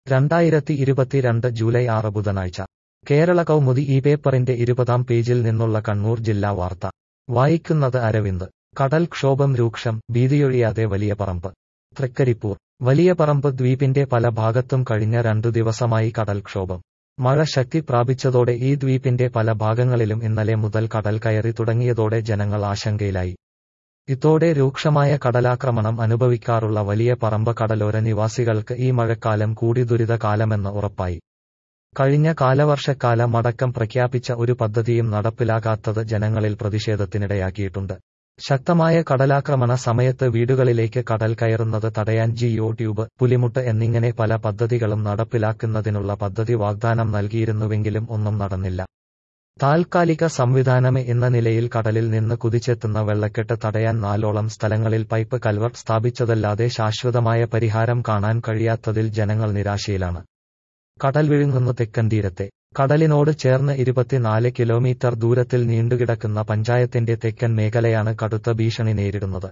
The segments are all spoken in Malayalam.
രണ്ടായിരത്തി ഇരുപത്തിരണ്ട് ജൂലൈ ആറ് ബുധനാഴ്ച കേരള കൗമുദി ഈ പേപ്പറിന്റെ ഇരുപതാം പേജിൽ നിന്നുള്ള കണ്ണൂർ ജില്ലാ വാർത്ത വായിക്കുന്നത് അരവിന്ദ് കടൽക്ഷോഭം രൂക്ഷം ഭീതിയൊഴിയാതെ വലിയ പറമ്പ് തൃക്കരിപ്പൂർ വലിയ പറമ്പ് ദ്വീപിന്റെ പല ഭാഗത്തും കഴിഞ്ഞ രണ്ടു ദിവസമായി കടൽക്ഷോഭം മഴ ശക്തി പ്രാപിച്ചതോടെ ഈ ദ്വീപിന്റെ പല ഭാഗങ്ങളിലും ഇന്നലെ മുതൽ കടൽ കയറി തുടങ്ങിയതോടെ ജനങ്ങൾ ആശങ്കയിലായി ഇതോടെ രൂക്ഷമായ കടലാക്രമണം അനുഭവിക്കാറുള്ള വലിയ പറമ്പ് കടലോര നിവാസികൾക്ക് ഈ മഴക്കാലം കൂടി ദുരിത കാലമെന്ന് ഉറപ്പായി കഴിഞ്ഞ കാലവർഷക്കാല മടക്കം പ്രഖ്യാപിച്ച ഒരു പദ്ധതിയും നടപ്പിലാകാത്തത് ജനങ്ങളിൽ പ്രതിഷേധത്തിനിടയാക്കിയിട്ടുണ്ട് ശക്തമായ കടലാക്രമണ സമയത്ത് വീടുകളിലേക്ക് കടൽ കയറുന്നത് തടയാൻ ജിയോ ട്യൂബ് പുലിമുട്ട് എന്നിങ്ങനെ പല പദ്ധതികളും നടപ്പിലാക്കുന്നതിനുള്ള പദ്ധതി വാഗ്ദാനം നൽകിയിരുന്നുവെങ്കിലും ഒന്നും നടന്നില്ല താൽക്കാലിക സംവിധാനമേ എന്ന നിലയിൽ കടലിൽ നിന്ന് കുതിച്ചെത്തുന്ന വെള്ളക്കെട്ട് തടയാൻ നാലോളം സ്ഥലങ്ങളിൽ പൈപ്പ് കൽവർട്ട് സ്ഥാപിച്ചതല്ലാതെ ശാശ്വതമായ പരിഹാരം കാണാൻ കഴിയാത്തതിൽ ജനങ്ങൾ നിരാശയിലാണ് കടൽ വിഴുങ്ങുന്നു തെക്കൻ തീരത്തെ കടലിനോട് ചേർന്ന് ഇരുപത്തിനാല് കിലോമീറ്റർ ദൂരത്തിൽ നീണ്ടുകിടക്കുന്ന പഞ്ചായത്തിന്റെ തെക്കൻ മേഖലയാണ് കടുത്ത ഭീഷണി നേരിടുന്നത്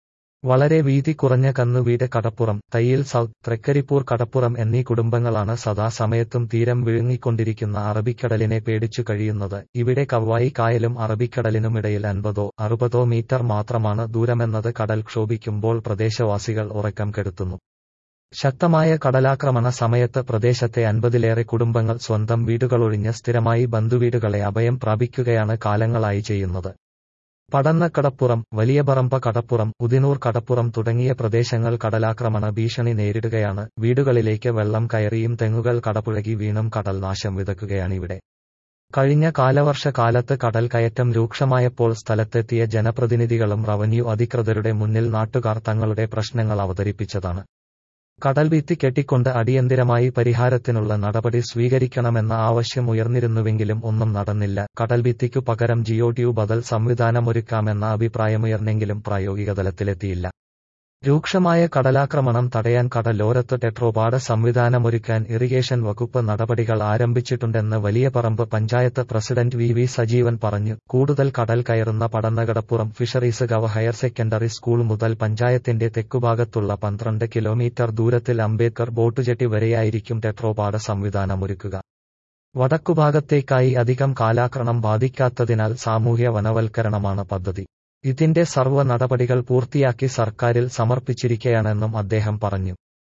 വളരെ വീതി കുറഞ്ഞ കന്നുവീട് കടപ്പുറം തയ്യിൽ സൗത്ത് തൃക്കരിപ്പൂർ കടപ്പുറം എന്നീ കുടുംബങ്ങളാണ് സദാസമയത്തും തീരം വിഴുങ്ങിക്കൊണ്ടിരിക്കുന്ന അറബിക്കടലിനെ പേടിച്ചു കഴിയുന്നത് ഇവിടെ കവ്വായി കായലും അറബിക്കടലിനുമിടയിൽ അൻപതോ അറുപതോ മീറ്റർ മാത്രമാണ് ദൂരമെന്നത് കടൽ ക്ഷോഭിക്കുമ്പോൾ പ്രദേശവാസികൾ ഉറക്കം കെടുത്തുന്നു ശക്തമായ കടലാക്രമണ സമയത്ത് പ്രദേശത്തെ അൻപതിലേറെ കുടുംബങ്ങൾ സ്വന്തം വീടുകളൊഴിഞ്ഞ് സ്ഥിരമായി ബന്ധുവീടുകളെ അഭയം പ്രാപിക്കുകയാണ് കാലങ്ങളായി ചെയ്യുന്നത് പടന്നക്കടപ്പുറം വലിയപറമ്പ കടപ്പുറം ഉദിനൂർ കടപ്പുറം തുടങ്ങിയ പ്രദേശങ്ങൾ കടലാക്രമണ ഭീഷണി നേരിടുകയാണ് വീടുകളിലേക്ക് വെള്ളം കയറിയും തെങ്ങുകൾ കടപുഴകി വീണും കടൽ നാശം വിതക്കുകയാണിവിടെ കഴിഞ്ഞ കാലവർഷ കാലത്ത് കടൽ കയറ്റം രൂക്ഷമായപ്പോൾ സ്ഥലത്തെത്തിയ ജനപ്രതിനിധികളും റവന്യൂ അധികൃതരുടെ മുന്നിൽ നാട്ടുകാർ തങ്ങളുടെ പ്രശ്നങ്ങൾ അവതരിപ്പിച്ചതാണ് കടൽ ഭിത്തി കെട്ടിക്കൊണ്ട് അടിയന്തിരമായി പരിഹാരത്തിനുള്ള നടപടി സ്വീകരിക്കണമെന്ന ആവശ്യം ഉയർന്നിരുന്നുവെങ്കിലും ഒന്നും നടന്നില്ല കടൽ ഭിത്തിക്കു പകരം ജിയോ ട്യൂബ് ബദൽ സംവിധാനമൊരുക്കാമെന്ന അഭിപ്രായമുയർന്നെങ്കിലും പ്രായോഗിക തലത്തിലെത്തിയില്ല രൂക്ഷമായ കടലാക്രമണം തടയാൻ കടലോരത്ത് ടെട്രോപാഡ് സംവിധാനമൊരുക്കാൻ ഇറിഗേഷൻ വകുപ്പ് നടപടികൾ ആരംഭിച്ചിട്ടുണ്ടെന്ന് Valiyaparamba panchayat president V V Sajeevan പറഞ്ഞു കൂടുതൽ കടൽ കയറുന്ന Padannakadappuram fisheries gov higher secondary school മുതൽ പഞ്ചായത്തിന്റെ തെക്കുഭാഗത്തുള്ള പന്ത്രണ്ട് കിലോമീറ്റർ ദൂരത്തിൽ അംബേദ്കർ ബോട്ടുജെട്ടി വരെയായിരിക്കും ടെട്രോപാഡ് സംവിധാനമൊരുക്കുക വടക്കുഭാഗത്തേക്കായി അധികം കാലാക്രമണം ബാധിക്കാത്തതിനാൽ സാമൂഹ്യ വനവൽക്കരണമാണ് പദ്ധതി ഇതിന്റെ സർവ്വ നടപടികൾ പൂർത്തിയാക്കി സർക്കാരിൽ സമർപ്പിച്ചിരിക്കയാണെന്നും അദ്ദേഹം പറഞ്ഞു